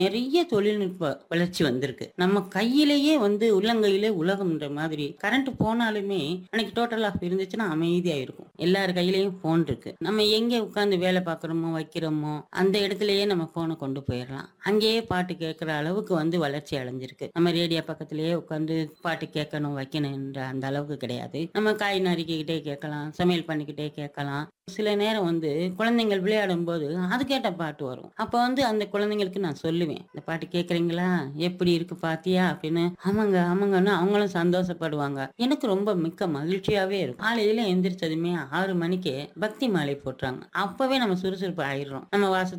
நிறைய தொழில்நுட்ப வளர்ச்சி வந்திருக்கு நம்ம கையிலேயே வந்து உள்ளங்கையிலே உலகம்ன்ற மாதிரி கரண்ட் போனாலுமே அன்னைக்கு டோட்டல் ஆஃப் இருந்துச்சுன்னா அமைதியா இருக்கும் எல்லார் கையிலயும் போன் இருக்கு நம்ம எங்க உட்கார்ந்து வேலை பார்க்கறோமோ வைக்கிறோமோ அந்த இடத்துலயே நம்ம போனை கொண்டு போயிடலாம் அங்கேயே பாட்டு கேட்கிற அளவுக்கு வந்து வளர்ச்சி அடைஞ்சிருக்கு நம்ம ரேடியோ பக்கத்திலேயே உட்கார்ந்து பாட்டு கேட்கணும் வைக்கணும்ன்ற அந்த அளவுக்கு கிடையாது நம்ம காய் நறுக்கிக்கிட்டே கேட்கலாம் சமையல் பண்ணிக்கிட்டே கேட்கலாம் சில நேரம் வந்து குழந்தைங்கள் விளையாடும் போது அதுக்கேட்ட பாட்டு வரும் அப்ப வந்து அந்த குழந்தைங்களுக்கு நான் சொல்லுவேன் இந்த பாட்டு கேக்குறீங்களா எப்படி இருக்கு பாத்தியா அப்படின்னு ஆமாங்க ஆமாங்கன்னு அவங்களும் சந்தோஷப்படுவாங்க எனக்கு ரொம்ப மிக்க மகிழ்ச்சியாவே இருக்கும் காலையில எந்திரிச்சதுமே ஆறு மணிக்கு பக்தி மாலை போட்டுறாங்க அப்பவே நம்ம சுறுசுறுப்பு ஆயிடுறோம் நம்ம வாச